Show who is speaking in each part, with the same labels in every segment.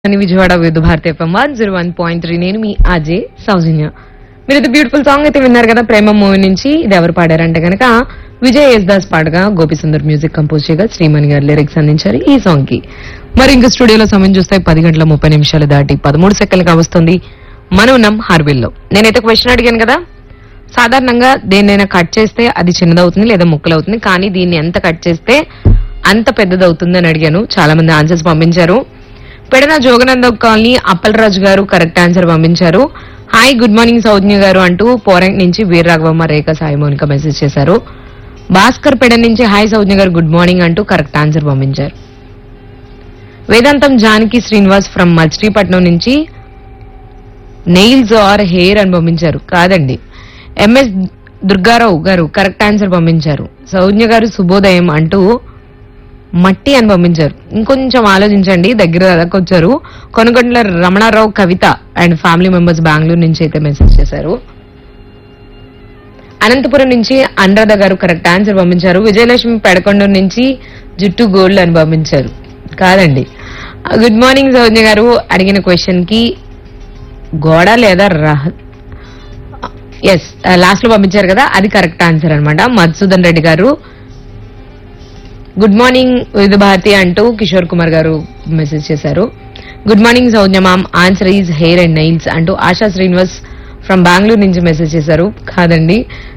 Speaker 1: అని Vijayawada Vividh Bharati FM one zero one point three నేను మీ అజయ్ సౌజన్య మీరు ఇది బ్యూటిఫుల్ సాంగ్ అయితే విన్నారు కదా ప్రేమ మూవీ నుంచి ఇది ఎవరు పాడారంటే గనక విజయ్ ఎస్ దాస్ పాడగా గోపి సుందర్ మ్యూజిక్ కంపోజ్ చేయగా శ్రీమణి గారు లిరిక్స్ అందించారు ఈ సాంగ్ కి మరి ఇంకా స్టూడియోలో సమయం చూస్తే పది గంటల ముప్పై నిమిషాలు దాటి పదమూడు సెకండ్లు వస్తుంది మనం ఉన్నాం హార్బిల్లో నేనైతే క్వశ్చన్ అడిగాను కదా సాధారణంగా దేన్నైనా కట్ చేస్తే అది చిన్నదవుతుంది లేదా ముక్కలవుతుంది కానీ దీన్ని ఎంత కట్ చేస్తే అంత పెద్దదవుతుంది అని అడిగాను చాలా మంది ఆన్సర్స్ పంపించారు పెడన జోగనంద కాలనీ అప్పలరాజు గారు కరెక్ట్ ఆన్సర్ పంపించారు హాయ్ గుడ్ మార్నింగ్ సౌజ్ఞ గారు అంటూ పోరంక్ నుంచి వీరరాఘవమ్మ రేఖ సాయి మౌనిక మెసేజ్ చేశారు భాస్కర్ పెడ నుంచి హాయ్ సౌజ్ఞ గారు గుడ్ మార్నింగ్ అంటూ కరెక్ట్ ఆన్సర్ పంపించారు వేదాంతం జానకి శ్రీనివాస్ ఫ్రమ్ మచిలీపట్నం నుంచి నెయిల్స్ ఆర్ హెయిర్ అని పంపించారు కాదండి ఎంఎస్ దుర్గారావు గారు కరెక్ట్ ఆన్సర్ పంపించారు సౌజ్ఞ గారు శుభోదయం అంటూ మట్టి అని పంపించారు ఇంకొంచెం ఆలోచించండి దగ్గర దాకా వచ్చారు Konagondala Ramanarao Kavitha and family members Bengaluru నుంచి అయితే మెసేజ్ చేశారు అనంతపురం నుంచి అనురాధ గారు కరెక్ట్ ఆన్సర్ పంపించారు విజయలక్ష్మి పెడకొండూరు నుంచి జుట్టు గోల్డ్ అని పంపించారు కాదండి గుడ్ మార్నింగ్ సౌజ్ఞ గారు అడిగిన క్వశ్చన్ కి గోడ లేదా రహ ఎస్ లాస్ట్ లో పంపించారు కదా అది కరెక్ట్ ఆన్సర్ అన్నమాట మధుసూదన్ రెడ్డి గారు గుడ్ మార్నింగ్ విధ భారతి అంటూ కిషోర్ కుమార్ గారు మెసేజ్ చేశారు good morning Saujnya ma'am answer is hair and nails అంటూ ఆశా శ్రీనివాస్ ఫ్రమ్ బెంగళూరు నుంచి మెసేజ్ చేశారు కాదండి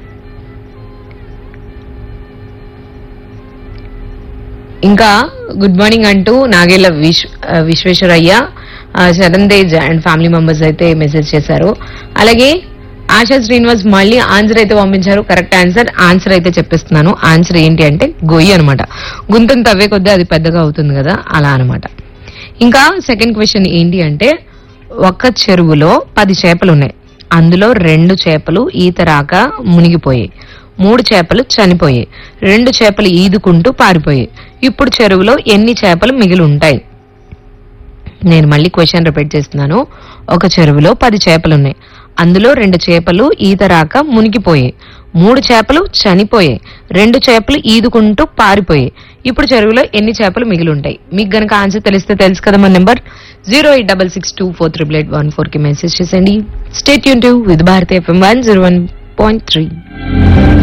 Speaker 1: ఇంకా గుడ్ మార్నింగ్ అంటూ నాగేళ్ల విశ్వ ఆ, విశ్వేశ్వరయ్య ఆ, Sharan Tej and family members అయితే మెసేజ్ చేశారు అలాగే ఆశా శ్రీనివాస్ మళ్ళీ ఆన్సర్ అయితే పంపించారు కరెక్ట్ ఆన్సర్ ఆన్సర్ అయితే చెప్పిస్తున్నాను ఆన్సర్ ఏంటి అంటే గొయ్యి అనమాట గుంతను తవ్వే కొద్దీ అది పెద్దగా అవుతుంది కదా అలా అన్నమాట ఇంకా సెకండ్ క్వశ్చన్ ఏంటి అంటే ఒక చెరువులో పది చేపలు ఉన్నాయి అందులో రెండు చేపలు ఈత రాక మునిగిపోయాయి మూడు చేపలు చనిపోయాయి రెండు చేపలు ఈదుకుంటూ పారిపోయాయి ఇప్పుడు చెరువులో ఎన్ని చేపలు మిగిలి ఉంటాయి నేను మళ్ళీ క్వశ్చన్ రిపీట్ చేస్తున్నాను ఒక చెరువులో పది చేపలు ఉన్నాయి అందులో రెండు చేపలు ఈత రాక మునిగిపోయాయి మూడు చేపలు చనిపోయాయి రెండు చేపలు ఈదుకుంటూ పారిపోయాయి ఇప్పుడు చెరువులో ఎన్ని చేపలు మిగిలి ఉంటాయి మీకు గనక ఆన్సర్ తెలిస్తే తెలుసు కదా మన number zero eight double six two four triple eight one four కి మెసేజ్ చేసేయండి స్టేట్ యూన్ to with Bharati FM one zero one point three